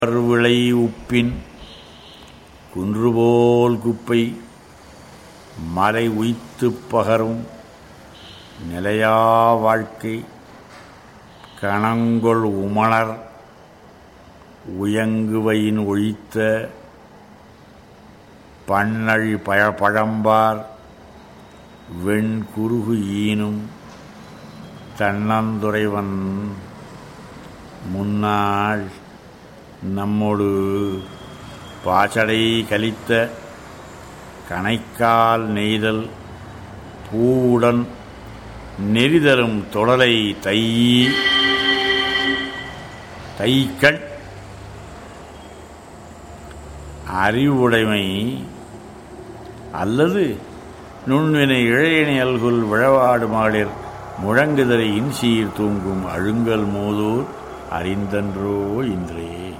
விளை உப்பின் குன்றுபோல் குப்பை மலை உய்த்துப் பகரும் நிலையா வாழ்க்கை கணங்கொள் உமணர் உயங்குவையின் ஒழித்த பண்ணழி பழ பழம்பார் வெண்குருகு ஈனும் தன்னந்துரைவன் முன்னாள் நம்மொடு பாச்சடை கலித்த கணைக்கால் நெய்தல் பூவுடன் நெறிதரும் தொடலை தை தைக்கள் அறிவுடைமை அல்லது நுண்வினை இழையணி அல்குல் விழவாடு மகளிர் முழங்குதலை இன்சீர் தூங்கும் அழுங்கல் மூதூர் அறிந்தன்றோ இன்றே